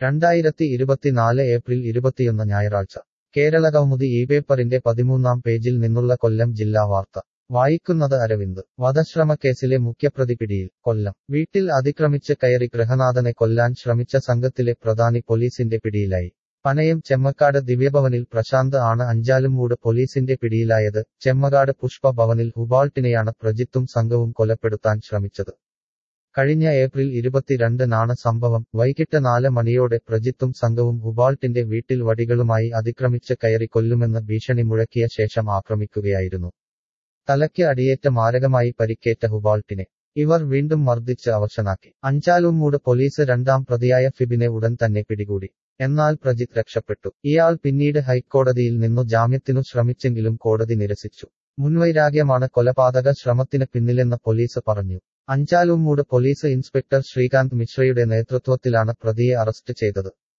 രണ്ടായിരത്തി ഇരുപത്തിനാല് ഏപ്രിൽ ഇരുപത്തിയൊന്ന് ഞായറാഴ്ച കേരള കൗമുദി ഈ പേപ്പറിന്റെ പതിമൂന്നാം പേജിൽ നിന്നുള്ള കൊല്ലം ജില്ലാ വാർത്ത വായിക്കുന്നത് അരവിന്ദ് വധശ്രമക്കേസിലെ മുഖ്യപ്രതി പിടിയിൽ കൊല്ലം വീട്ടിൽ അതിക്രമിച്ച് കയറി ഗൃഹനാഥനെ കൊല്ലാൻ ശ്രമിച്ച സംഘത്തിലെ പ്രധാനി പോലീസിന്റെ പിടിയിലായി പനയം ചെമ്മക്കാട് ദിവ്യഭവനിൽ പ്രശാന്ത് ആണ് അഞ്ചാലുംമൂട് പോലീസിന്റെ പിടിയിലായത് ചെമ്മകാട് പുഷ്പ ഭവനിൽ ഹുബാൾട്ടിനെയാണ് പ്രജിത്തും സംഘവും കൊലപ്പെടുത്താൻ ശ്രമിച്ചത് കഴിഞ്ഞ ഏപ്രിൽ ഇരുപത്തിരണ്ടിനാണ് സംഭവം വൈകിട്ട് നാല് മണിയോടെ പ്രജിത്തും സംഘവും ഹുബാൾട്ടിന്റെ വീട്ടിൽ വടികളുമായി അതിക്രമിച്ച് കയറി കൊല്ലുമെന്ന് ഭീഷണി മുഴക്കിയ ശേഷം ആക്രമിക്കുകയായിരുന്നു തലയ്ക്ക് അടിയേറ്റ മാരകമായി പരിക്കേറ്റ ഹുബാൾട്ടിനെ ഇവർ വീണ്ടും മർദ്ദിച്ച് അവശനാക്കി അഞ്ചാലുംമൂട് പോലീസ് രണ്ടാം പ്രതിയായ ഫിബിനെ ഉടൻ തന്നെ പിടികൂടി എന്നാൽ പ്രജിത്ത് രക്ഷപ്പെട്ടു ഇയാൾ പിന്നീട് ഹൈക്കോടതിയിൽ നിന്നു ജാമ്യത്തിനു ശ്രമിച്ചെങ്കിലും കോടതി നിരസിച്ചു മുൻവൈരാഗ്യമാണ് കൊലപാതക ശ്രമത്തിന് പിന്നിലെന്ന് പോലീസ് പറഞ്ഞു അഞ്ചാലുംമൂട് പോലീസ് ഇൻസ്പെക്ടർ ശ്രീകാന്ത് മിശ്രയുടെ നേതൃത്വത്തിലാണ് പ്രതിയെ അറസ്റ്റ് ചെയ്തത്